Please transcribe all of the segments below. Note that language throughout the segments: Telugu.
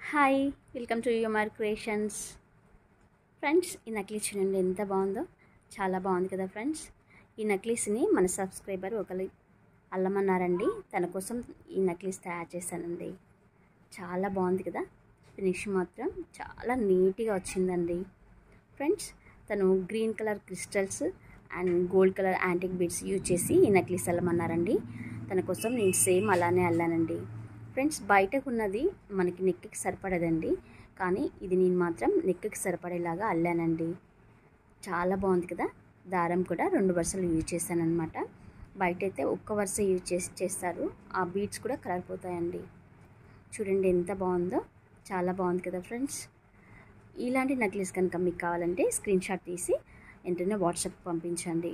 hi welcome to Yumar creations friends ఈ నక్లీస్ చూడండి ఎంత బాగుందో చాలా బాగుంది కదా ఫ్రెండ్స్ ఈ నక్లీస్ని మన సబ్స్క్రైబర్ ఒకరు అల్లమన్నారండి తన కోసం ఈ నక్లీస్ తయారు చేశానండి చాలా బాగుంది కదా ఫినిష్ మాత్రం చాలా నీట్గా వచ్చిందండి ఫ్రెండ్స్ తను green colour crystals and gold colour antique beads use చేసి ఈ నక్లీస్ అల్లమన్నారండి తన కోసం నేను సేమ్ అలానే అల్లానండి ఫ్రెండ్స్ బయటకు ఉన్నది మనకి నెక్కి సరిపడదండి కానీ ఇది నేను మాత్రం నెక్కి సరిపడేలాగా అల్లానండి చాలా బాగుంది కదా దారం కూడా రెండు వరుసలు యూజ్ చేశాను అనమాట బయట అయితే ఒక్క వరుస యూజ్ చేసి చేస్తారు ఆ బీడ్స్ కూడా కలర్ పోతాయండి చూడండి ఎంత బాగుందో చాలా బాగుంది కదా ఫ్రెండ్స్ ఇలాంటి నక్లీస్ కనుక మీకు కావాలంటే స్క్రీన్ షాట్ తీసి వెంటనే వాట్సాప్ పంపించండి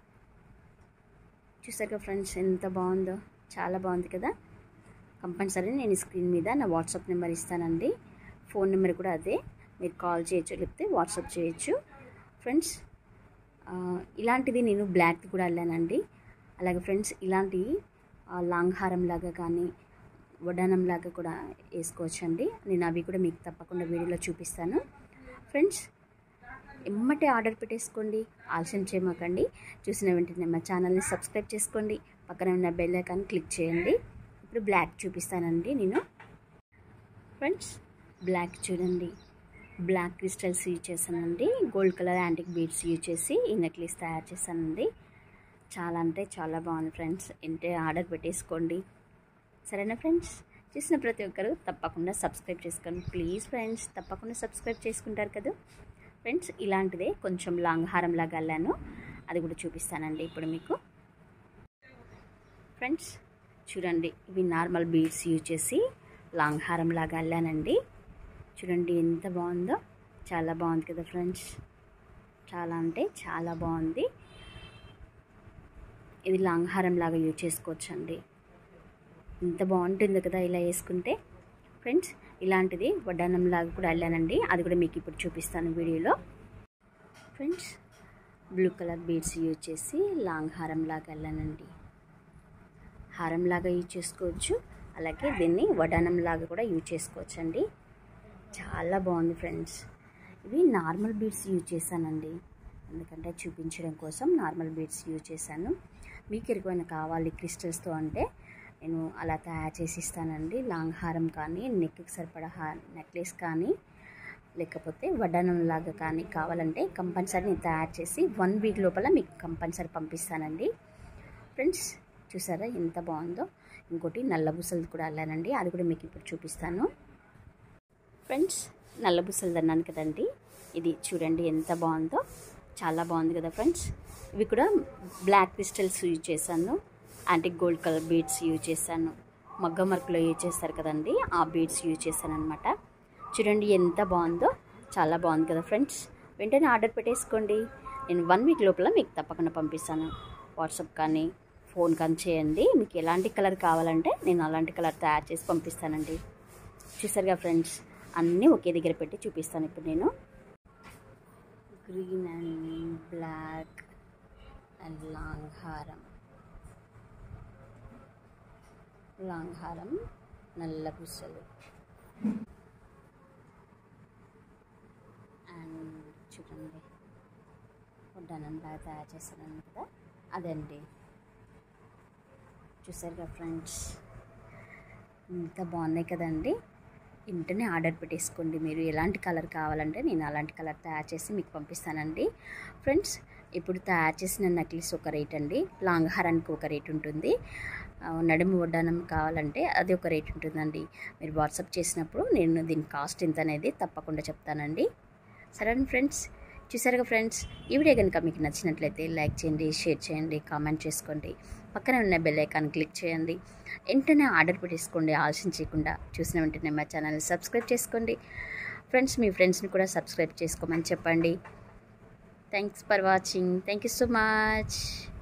చూసారు కదా ఫ్రెండ్స్ ఎంత బాగుందో చాలా బాగుంది కదా కంపల్సరీ నేను స్క్రీన్ మీద నా వాట్సాప్ నెంబర్ ఇస్తానండి ఫోన్ నెంబర్ కూడా అదే మీరు కాల్ చేయొచ్చు లేకపోతే వాట్సాప్ చేయొచ్చు ఫ్రెండ్స్ ఇలాంటిది నేను బ్లాక్ కూడా వెళ్ళానండి అలాగే ఫ్రెండ్స్ ఇలాంటి లాంగ్ హారం లాగా కానీ వడ్డానం లాగా కూడా వేసుకోవచ్చండి నేను అవి కూడా మీకు తప్పకుండా వీడియోలో చూపిస్తాను ఫ్రెండ్స్ ఎమ్మటే ఆర్డర్ పెట్టేసుకోండి ఆలస్యం చేయమాకండి చూసిన వెంటనే మా ఛానల్ని సబ్స్క్రైబ్ చేసుకోండి పక్కన ఉన్న బెల్ ఐకాన్ క్లిక్ చేయండి ఇప్పుడు బ్లాక్ చూపిస్తానండి నేను ఫ్రెండ్స్ బ్లాక్ చూడండి బ్లాక్ క్రిస్టల్స్ యూజ్ చేశానండి gold colour antique beads use చేసి ఈ నెక్లెస్ తయారు చేశానండి చాలా అంటే చాలా బాగుంది ఫ్రెండ్స్ ఇంటే ఆర్డర్ పెట్టేసుకోండి సరేనా ఫ్రెండ్స్ చూసిన ప్రతి ఒక్కరు తప్పకుండా సబ్స్క్రైబ్ చేసుకోండి ప్లీజ్ ఫ్రెండ్స్ తప్పకుండా సబ్స్క్రైబ్ చేసుకుంటారు కదా ఫ్రెండ్స్ ఇలాంటిదే కొంచెం లాంగ్ హారం లాగా అల్లాను అది కూడా చూపిస్తానండి ఇప్పుడు మీకు ఫ్రెండ్స్ చూడండి ఇవి నార్మల్ బీడ్స్ యూజ్ చేసి లాంగ్ హారం లాగా అల్లానండి చూడండి ఎంత బాగుందో చాలా బాగుంది కదా ఫ్రెండ్స్ చాలా అంటే చాలా బాగుంది ఇది లాంగ్ హారం లాగా యూజ్ చేసుకోవచ్చండి ఎంత బాగుంటుంది కదా ఇలా వేసుకుంటే ఫ్రెండ్స్ ఇలాంటిది వడ్డానం లాగా కూడా వెళ్ళానండి అది కూడా మీకు ఇప్పుడు చూపిస్తాను వీడియోలో friends blue colour beads use చేసి లాంగ్ హారం లాగా వెళ్ళానండి హారం లాగా యూజ్ చేసుకోవచ్చు అలాగే దీన్ని వడ్డానం లాగా కూడా యూజ్ చేసుకోవచ్చు అండి చాలా బాగుంది ఫ్రెండ్స్ ఇవి నార్మల్ బీడ్స్ యూజ్ చేశానండి ఎందుకంటే చూపించడం కోసం నార్మల్ బీడ్స్ యూజ్ చేశాను మీకు ఎక్కువైనా కావాలి క్రిస్టల్స్తో అంటే నేను అలా తయారు చేసి ఇస్తానండి లాంగ్ హారం కానీ నెక్కి సరిపడా హా నెక్లెస్ కానీ లేకపోతే వడ్డానం లాగా కానీ కావాలంటే కంపల్సరీ నేను తయారు చేసి వన్ వీక్ లోపల మీకు కంపల్సరీ పంపిస్తానండి ఫ్రెండ్స్ చూసారా ఎంత బాగుందో ఇంకోటి నల్ల బుసలు కూడా అల్లానండి అది కూడా మీకు ఇప్పుడు చూపిస్తాను ఫ్రెండ్స్ నల్ల బుసలు అన్నాను కదండి ఇది చూడండి ఎంత బాగుందో చాలా బాగుంది కదా ఫ్రెండ్స్ ఇవి కూడా బ్లాక్ క్రిస్టల్స్ యూజ్ చేశాను antique gold colour beads use చేశాను మగ్గ మరకులో యూజ్ చేస్తారు కదండి ఆ బీడ్స్ యూజ్ చేశాను అనమాట చూడండి ఎంత బాగుందో చాలా బాగుంది కదా ఫ్రెండ్స్ వెంటనే ఆర్డర్ పెట్టేసుకోండి నేను వన్ వీక్ లోపల మీకు తప్పకుండా పంపిస్తాను వాట్సాప్ కానీ ఫోన్ కానీ చేయండి మీకు ఎలాంటి కలర్ కావాలంటే నేను అలాంటి కలర్ తయారు చేసి పంపిస్తానండి చూసారుగా ఫ్రెండ్స్ అన్నీ ఒకే దగ్గర పెట్టి చూపిస్తాను ఇప్పుడు నేను green and black and long హారం లాంగ్ హారం నల్ల పుస్తలు అండ్ చూడండి వడ్డానం బాగా తయారు చేస్తాను కదా అదండి చూసారుగా ఫ్రెండ్స్ ఇంత బాగున్నాయి కదండి వెంటనే ఆర్డర్ పెట్టేసుకోండి మీరు ఎలాంటి కలర్ కావాలంటే నేను అలాంటి కలర్ తయారు చేసి మీకు పంపిస్తానండి ఫ్రెండ్స్ ఇప్పుడు తయారు చేసిన నక్లీస్ ఒక రేట్ అండి లాంగ్ హారానికి ఒక రేట్ ఉంటుంది నడుము వడ్డానం కావాలంటే అది ఒక రేట్ ఉంటుందండి మీరు వాట్సాప్ చేసినప్పుడు నేను దీని కాస్ట్ ఎంత అనేది తప్పకుండా చెప్తానండి సరే ఫ్రెండ్స్ చూసారుగా ఫ్రెండ్స్ ఈ వీడియో కనుక మీకు నచ్చినట్లయితే లైక్ చేయండి షేర్ చేయండి కామెంట్ చేసుకోండి పక్కన ఉన్న బెల్ ఐకాన్ క్లిక్ చేయండి వెంటనే ఆర్డర్ పెట్టేసుకోండి ఆలస్యం చేయకుండా చూసిన వెంటనే మా ఛానల్ని సబ్స్క్రైబ్ చేసుకోండి ఫ్రెండ్స్ మీ ఫ్రెండ్స్ని కూడా సబ్స్క్రైబ్ చేసుకోమని చెప్పండి thanks for watching thank you so much